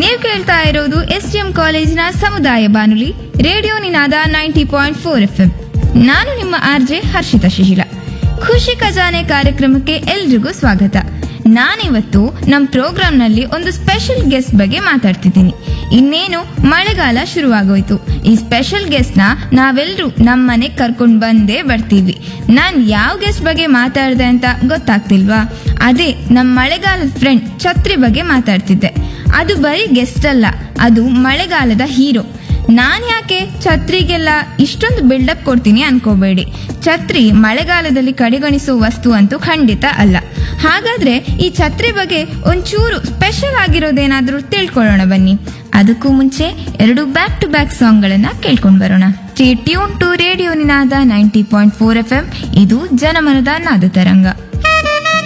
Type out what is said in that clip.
ನೀವು ಕೇಳ್ತಾ ಇರೋದು ಎಸ್ ಡಿ ಎಂ ಕಾಲೇಜಿನ ಸಮುದಾಯ ಬಾನುಲಿ radio Ninaada ninety point four F M ನಾನು ನಿಮ್ಮ ಆರ್ಜೆ ಹರ್ಷಿತಾ ಶಿಶಿಲ ಖುಷಿ ಖಜಾನೆ ಕಾರ್ಯಕ್ರಮಕ್ಕೆ ಎಲ್ರಿಗೂ ಸ್ವಾಗತ ನಾನಿವತ್ತು ನಮ್ಮ ಪ್ರೋಗ್ರಾಂನಲ್ಲಿ ಒಂದು ಸ್ಪೆಷಲ್ ಗೆಸ್ಟ್ ಬಗ್ಗೆ ಮಾತಾಡ್ತಿದ್ದೀನಿ ಇನ್ನೇನು ಮಳೆಗಾಲ ಶುರುವಾಗೋಯ್ತು ಈ ಸ್ಪೆಷಲ್ ಗೆಸ್ಟ್ನ ನಾವೆಲ್ಲರೂ ನಮ್ಮ ಮನೆಗೆ ಕರ್ಕೊಂಡು ಬಂದೇ ಬರ್ತೀವಿ ನಾನು ಯಾವ ಗೆಸ್ಟ್ ಬಗ್ಗೆ ಮಾತಾಡಿದೆ ಅಂತ ಗೊತ್ತಾಗ್ತಿಲ್ವಾ ಅದೇ ನಮ್ಮ ಮಳೆಗಾಲದ ಫ್ರೆಂಡ್ ಛತ್ರಿ ಬಗ್ಗೆ ಮಾತಾಡ್ತಿದ್ದೆ ಅದು ಬರೀ ಗೆಸ್ಟ್ ಅಲ್ಲ ಅದು ಮಳೆಗಾಲದ ಹೀರೋ ನಾನ್ ಯಾಕೆ ಛತ್ರಿಗೆಲ್ಲ ಇಷ್ಟೊಂದು ಬಿಲ್ಡಪ್ ಕೊಡ್ತೀನಿ ಅನ್ಕೋಬೇಡಿ ಛತ್ರಿ ಮಳೆಗಾಲದಲ್ಲಿ ಕಡೆಗಣಿಸೋ ವಸ್ತು ಅಂತೂ ಖಂಡಿತ ಅಲ್ಲ ಹಾಗಾದ್ರೆ ಈ ಛತ್ರಿ ಬಗ್ಗೆ ಒಂಚೂರು ಸ್ಪೆಷಲ್ ಆಗಿರೋದೇನಾದ್ರೂ ತಿಳ್ಕೊಳ್ಳೋಣ ಬನ್ನಿ ಅದಕ್ಕೂ ಮುಂಚೆ ಎರಡು ಬ್ಯಾಕ್ ಟು ಬ್ಯಾಕ್ ಸಾಂಗ್ಗಳನ್ನ ಕೇಳ್ಕೊಂಡ್ ಬರೋಣ tune to radio Ninaada ninety point four F M ಇದು ಜನಮನದ ನಾದ ತರಂಗ